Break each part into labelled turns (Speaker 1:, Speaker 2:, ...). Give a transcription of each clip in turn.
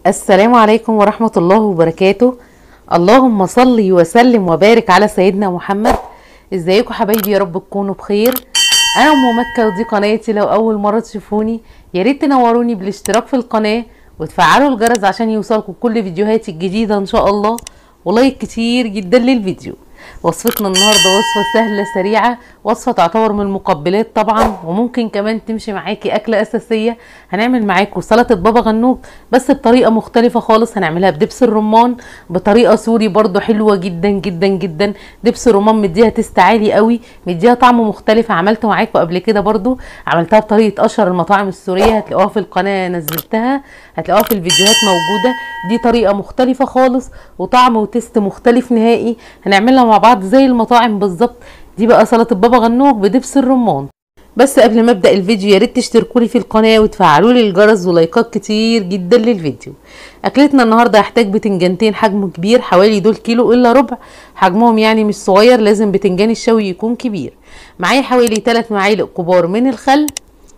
Speaker 1: السلام عليكم ورحمة الله وبركاته اللهم صل وسلم وبارك على سيدنا محمد ازيكم حبايبي يا رب تكونوا بخير انا ام مكة ودي قناتي لو اول مرة تشوفوني يا ريت تنوروني بالاشتراك في القناة وتفعلوا الجرس عشان يوصلكم كل فيديوهاتي الجديدة ان شاء الله ولايك كتير جدا للفيديو وصفتنا النهارده وصفه سهله سريعه وصفه تعتبر من المقبلات طبعا وممكن كمان تمشي معاكي اكله اساسيه هنعمل معاكم سلطه بابا غنوج بس بطريقه مختلفه خالص هنعملها بدبس الرمان بطريقه سوري برضو حلوه جدا جدا جدا دبس الرمان مديها تست عالي قوي مديها طعم مختلف عملته معاكم قبل كده برضو عملتها بطريقه اشهر المطاعم السوريه هتلاقوها في القناه نزلتها هتلاقوها في الفيديوهات موجوده دي طريقه مختلفه خالص وطعم وتست مختلف نهائي هنعملها مع بعض زي المطاعم بالظبط دي بقى سلطه بابا غنوج بدبس الرمان بس قبل ما ابدا الفيديو يا ريت تشتركوا لي في القناه وتفعلوا لي الجرس ولايكات كتير جدا للفيديو اكلتنا النهارده هحتاج بتنجانتين حجم كبير حوالي دول كيلو الا ربع حجمهم يعني مش صغير لازم بتنجان الشوي يكون كبير معايا حوالي 3 معالق كبار من الخل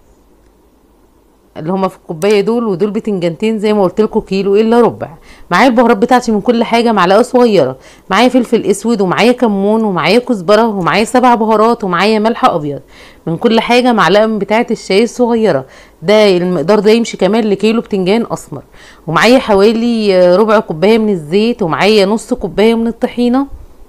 Speaker 1: اللي هما في الكوبايه دول ودول بتنجانتين زي ما قلت لكم كيلو الا ربع معايا البهارات بتاعتي من كل حاجه معلقه صغيره معايا فلفل اسود ومعايا كمون ومعايا كزبره ومعايا سبع بهارات ومعايا ملح ابيض من كل حاجه معلقه من بتاعه الشاي الصغيره ده المقدار ده يمشي كمان لكيلو بتنجان اسمر ومعايا حوالي ربع كوبايه من الزيت ومعايا نص كوبايه من الطحينه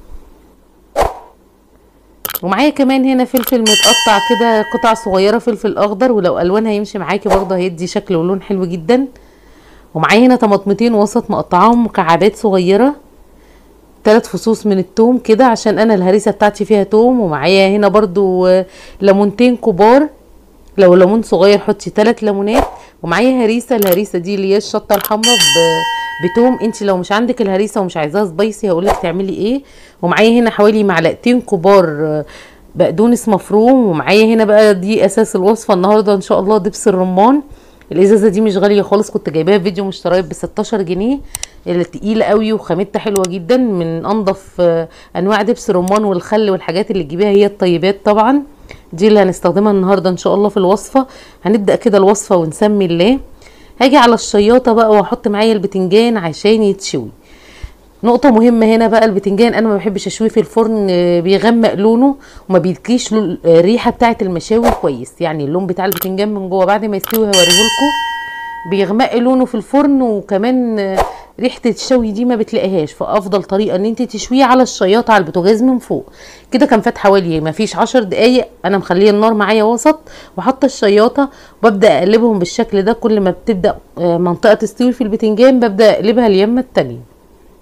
Speaker 1: ومعايا كمان هنا فلفل متقطع كده قطع صغيره فلفل اخضر ولو الوانها يمشي معاكي برضه هيدي شكل ولون حلو جدا ومعايا هنا طماطمتين وسط مقطعاهم مكعبات صغيره ثلاث فصوص من التوم كده عشان انا الهريسه بتاعتي فيها توم ومعايا هنا برضو ليمونتين كبار لو ليمون صغير حطي ثلاث ليمونات ومعايا هريسه الهريسه دي اللي هي الشطه الحمراء بتوم انت لو مش عندك الهريسه ومش عايزاها سبايسي هقولك تعملي ايه ومعايا هنا حوالي معلقتين كبار بقدونس مفروم ومعايا هنا بقى دي اساس الوصفه النهارده ان شاء الله دبس الرمان الازازه دي مش غاليه خالص كنت جايباها في فيديو مشتريات ب 16 جنيه تقيله قوي وخامتها حلوه جدا من انضف انواع دبس الرمان والخل والحاجات اللي تجيبيها هي الطيبات طبعا دي اللي هنستخدمها النهارده ان شاء الله في الوصفه هنبدا كده الوصفه ونسمي الله هاجي على الشياطه بقى واحط معايا البتنجان عشان يتشوي نقطة مهمة هنا بقى البتنجان انا ما بحبش اشويه في الفرن بيغمق لونه وما بيدكيش الريحة بتاعة المشاوي كويس يعني اللون بتاع البتنجان من جوه بعد ما يستوي هوريهولكم بيغمق لونه في الفرن وكمان ريحة الشوي دي ما بتلاقيهاش فافضل طريقة ان انت تشويه على الشياطة على البوتاجاز من فوق كده كان فات حوالي ما فيش عشر دقايق انا مخليه النار معايا وسط وحاطه الشياطة وببدأ اقلبهم بالشكل ده كل ما بتبدأ منطقة تستوي في البتنجان ببدأ اقلبها اليمة التانية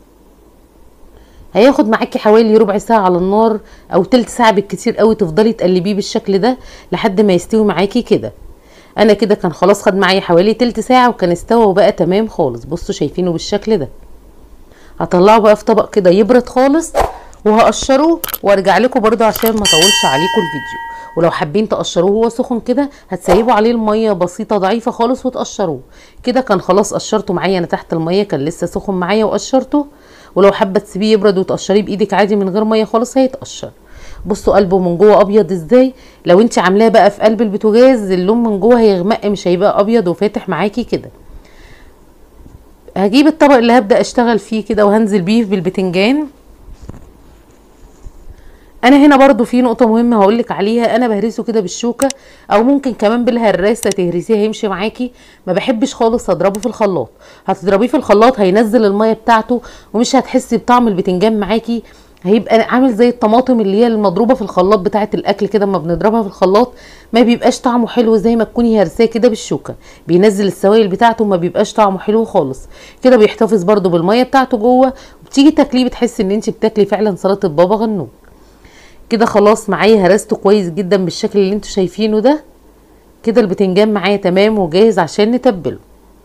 Speaker 1: هياخد معاكي حوالي ربع ساعة على النار او تلت ساعة بالكتير قوي تفضلي تقلبيه بالشكل ده لحد ما يستوي معاكي كده انا كده كان خلاص خد معايا حوالي تلت ساعة وكان استوى وبقى تمام خالص بصوا شايفينه بالشكل ده هطلعه بقى في طبق كده يبرد خالص وهقشره وارجع لكم برضو عشان ما اطولش عليكم الفيديو ولو حابين تقشروه وهو سخن كده هتسيبوا عليه الميه بسيطه ضعيفه خالص وتقشروه كده كان خلاص قشرته معايا انا تحت الميه كان لسه سخن معايا وقشرته ولو حابه تسيبيه يبرد وتقشريه بايدك عادي من غير ميه خالص هيتقشر بصوا قلبه من جوه ابيض ازاي لو انت عاملاه بقى في قلب البوتاجاز اللون من جوه هيغمق مش هيبقى ابيض وفاتح معاكي كده هجيب الطبق اللي هبدا اشتغل فيه كده وهنزل بيه بالبتنجان انا هنا برضو في نقطه مهمه هقولك عليها انا بهرسه كده بالشوكه او ممكن كمان بالهراسه تهرسيه هيمشي معاكي ما بحبش خالص اضربه في الخلاط هتضربيه في الخلاط هينزل الميه بتاعته ومش هتحسي بطعم البتنجان معاكي هيبقى عامل زي الطماطم اللي هي المضروبه في الخلاط بتاعه الاكل كده اما بنضربها في الخلاط ما بيبقاش طعمه حلو زي ما تكوني هرساه كده بالشوكه بينزل السوائل بتاعته ما بيبقاش طعمه حلو خالص كده بيحتفظ برده بالميه بتاعته جوه وبتيجي تاكليه بتحسي ان انت بتاكلي فعلا سلطه بابا غنوج كده خلاص معايا هرسته كويس جدا بالشكل اللي انتوا شايفينه ده كده البتنجان معايا تمام وجاهز عشان نتبله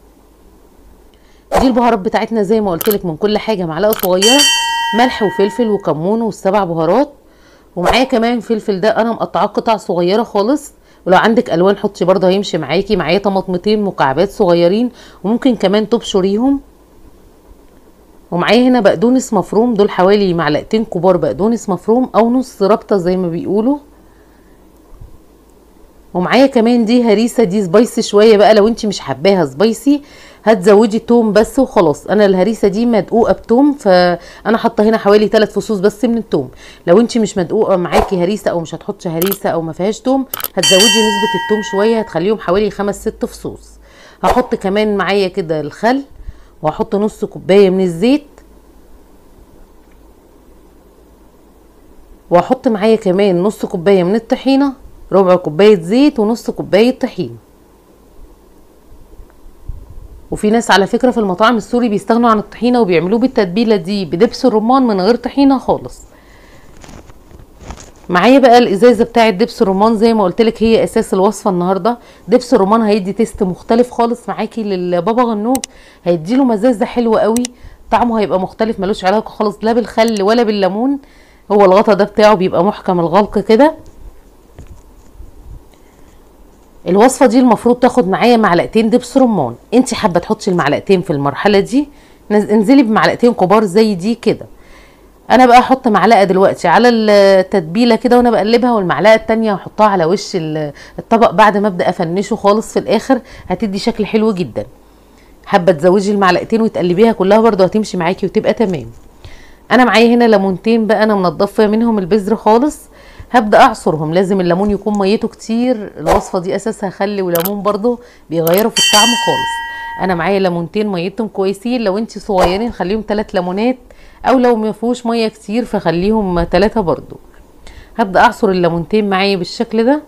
Speaker 1: دي البهارات بتاعتنا زي ما قلت لك من كل حاجه معلقه صغيره ملح وفلفل وكمون والسبع بهارات ومعايا كمان فلفل ده انا مقطعاه قطع صغيره خالص ولو عندك الوان حطي برضه هيمشي معاكي معايا طماطمتين مكعبات صغيرين وممكن كمان تبشريهم ومعايا هنا بقدونس مفروم دول حوالي معلقتين كبار بقدونس مفروم او نص ربطه زي ما بيقولوا ومعايا كمان دي هريسه دي سبايسي شويه بقى لو انت مش حباها سبايسي هتزودي توم بس وخلاص انا الهريسه دي مدقوقه بتوم فانا حاطه هنا حوالي 3 فصوص بس من التوم لو انت مش مدقوقه معاكي هريسه او مش هتحطي هريسه او ما فيهاش توم هتزودي نسبه التوم شويه هتخليهم حوالي 5 6 فصوص هحط كمان معايا كده الخل وهحط نص كوبايه من الزيت وهحط معايا كمان نص كوبايه من الطحينه ربع كوبايه زيت ونص كوبايه طحينه وفي ناس على فكره في المطاعم السوري بيستغنوا عن الطحينه وبيعملوه بالتتبيله دي بدبس الرمان من غير طحينه خالص معايا بقى الازازه بتاعه دبس الرمان زي ما قلت لك هي اساس الوصفه النهارده دبس الرمان هيدي تيست مختلف خالص معاكي للبابا غنوج هيديله مزازه حلوه قوي طعمه هيبقى مختلف ملوش علاقه خالص لا بالخل ولا بالليمون هو الغطا ده بتاعه بيبقى محكم الغلق كده الوصفه دي المفروض تاخد معايا معلقتين دبس رمان انت حابه تحطي المعلقتين في المرحله دي انزلي بمعلقتين كبار زي دي كده انا بقى احط معلقه دلوقتي على التتبيله كده وانا بقلبها والمعلقه التانية هحطها على وش الطبق بعد ما ابدا افنشه خالص في الاخر هتدي شكل حلو جدا حابه تزوجي المعلقتين وتقلبيها كلها برده هتمشي معاكي وتبقى تمام انا معايا هنا ليمونتين بقى انا منضفه منهم البذر خالص هبدا اعصرهم لازم الليمون يكون ميته كتير الوصفه دي اساسها خل وليمون برده بيغيروا في الطعم خالص انا معايا ليمونتين ميتهم كويسين لو انت صغيرين خليهم 3 ليمونات او لو ما فيهوش ميه كتير فخليهم 3 برده هبدا اعصر الليمونتين معايا بالشكل ده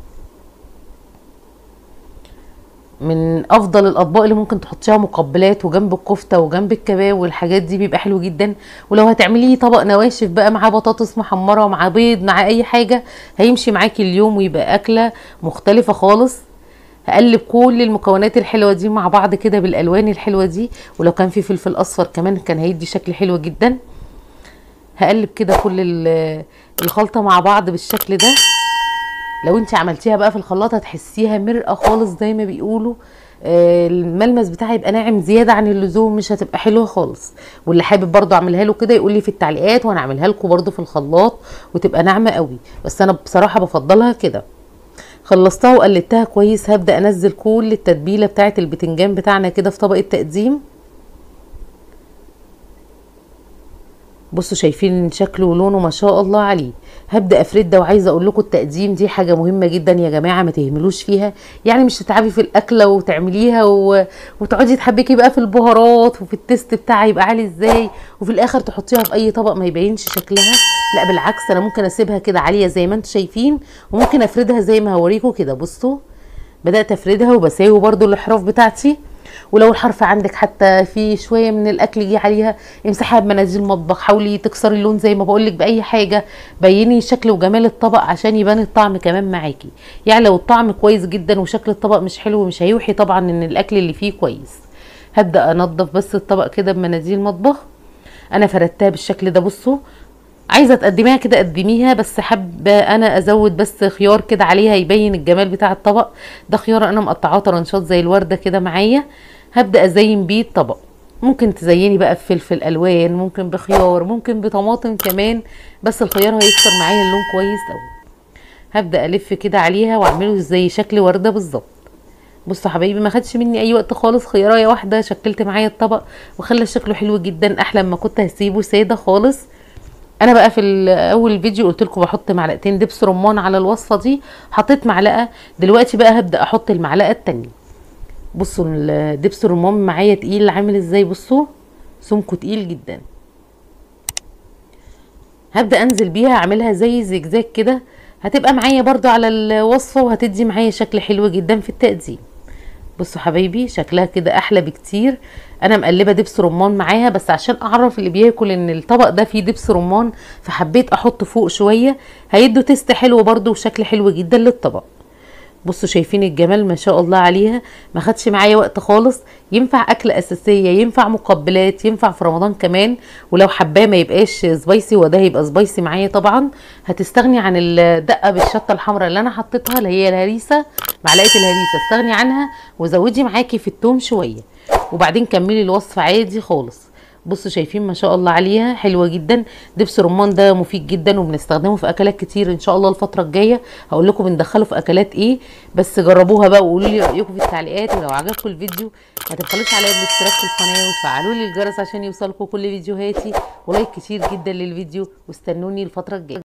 Speaker 1: من افضل الاطباق اللي ممكن تحطيها مقبلات وجنب الكفته وجنب الكباب والحاجات دي بيبقى حلو جدا ولو هتعمليه طبق نواشف بقى مع بطاطس محمره مع بيض مع اي حاجه هيمشي معاكي اليوم ويبقى اكله مختلفه خالص هقلب كل المكونات الحلوه دي مع بعض كده بالالوان الحلوه دي ولو كان في فلفل اصفر كمان كان هيدي شكل حلو جدا هقلب كده كل الخلطه مع بعض بالشكل ده لو انت عملتيها بقى في الخلاط هتحسيها مرقه خالص زي ما بيقولوا آه الملمس بتاعها يبقى ناعم زياده عن اللزوم مش هتبقى حلوه خالص واللي حابب برضو اعملها له كده يقول لي في التعليقات وانا اعملها لكم برضو في الخلاط وتبقى ناعمه قوي بس انا بصراحه بفضلها كده خلصتها وقلبتها كويس هبدا انزل كل التتبيله بتاعه البتنجان بتاعنا كده في طبق التقديم بصوا شايفين شكله ولونه ما شاء الله عليه هبدا افرد ده وعايزه اقول لكم التقديم دي حاجه مهمه جدا يا جماعه ما تهملوش فيها يعني مش تتعبي في الاكله وتعمليها و... وتقعدي تحبكي بقى في البهارات وفي التست بتاعها يبقى عالي ازاي وفي الاخر تحطيها في اي طبق ما يبينش شكلها لا بالعكس انا ممكن اسيبها كده عاليه زي ما انتم شايفين وممكن افردها زي ما هوريكم كده بصوا بدات افردها وبساوي برده الاحراف بتاعتي ولو الحرف عندك حتى في شويه من الاكل يجي عليها امسحها بمناديل المطبخ حاولي تكسري اللون زي ما بقولك باي حاجه بيني شكل وجمال الطبق عشان يبان الطعم كمان معاكي يعني لو الطعم كويس جدا وشكل الطبق مش حلو مش هيوحي طبعا ان الاكل اللي فيه كويس هبدا انضف بس الطبق كده بمناديل المطبخ انا فردتها بالشكل ده بصوا عايزه تقدميها كده قدميها بس حابه انا ازود بس خيار كده عليها يبين الجمال بتاع الطبق ده خيار انا مقطعاه طرنشات زي الورده كده معايا هبدا ازين بيه الطبق ممكن تزيني بقى بفلفل الوان ممكن بخيار ممكن بطماطم كمان بس الخيار هيكسر معايا اللون كويس قوي هبدا الف كده عليها واعمله زي شكل ورده بالظبط بصوا حبايبي ما خدش مني اي وقت خالص خيارايه واحده شكلت معايا الطبق وخلى شكله حلو جدا احلى ما كنت هسيبه ساده خالص انا بقى في اول فيديو قلت لكم بحط معلقتين دبس رمان على الوصفه دي حطيت معلقه دلوقتي بقى هبدا احط المعلقه التانية بصوا الدبس الرمان معايا تقيل عامل ازاي بصوا سمكه تقيل جدا هبدا انزل بيها اعملها زي زجزاج كده هتبقى معايا برضو على الوصفه وهتدي معايا شكل حلو جدا في التقديم بصوا حبايبي شكلها كده احلى بكتير انا مقلبه دبس رمان معاها بس عشان اعرف اللي بياكل ان الطبق ده فيه دبس رمان فحبيت احط فوق شويه هيدوا تيست حلو برضو وشكل حلو جدا للطبق بصوا شايفين الجمال ما شاء الله عليها ما خدش معايا وقت خالص ينفع اكله اساسيه ينفع مقبلات ينفع في رمضان كمان ولو حباه ما يبقاش سبايسي وده هيبقى سبايسي معايا طبعا هتستغني عن الدقه بالشطه الحمراء اللي انا حطيتها اللي هي الهريسه معلقه الهريسه استغني عنها وزودي معاكي في التوم شويه وبعدين كملي الوصفه عادي خالص بصوا شايفين ما شاء الله عليها حلوه جدا دبس الرمان ده مفيد جدا وبنستخدمه في اكلات كتير ان شاء الله الفتره الجايه هقول لكم بندخله في اكلات ايه بس جربوها بقى وقولوا لي رايكم في التعليقات ولو عجبكم الفيديو ما تبخلوش عليا بالاشتراك في القناه وتفعلوا لي الجرس عشان يوصلكم كل فيديوهاتي ولايك كتير جدا للفيديو واستنوني الفتره الجايه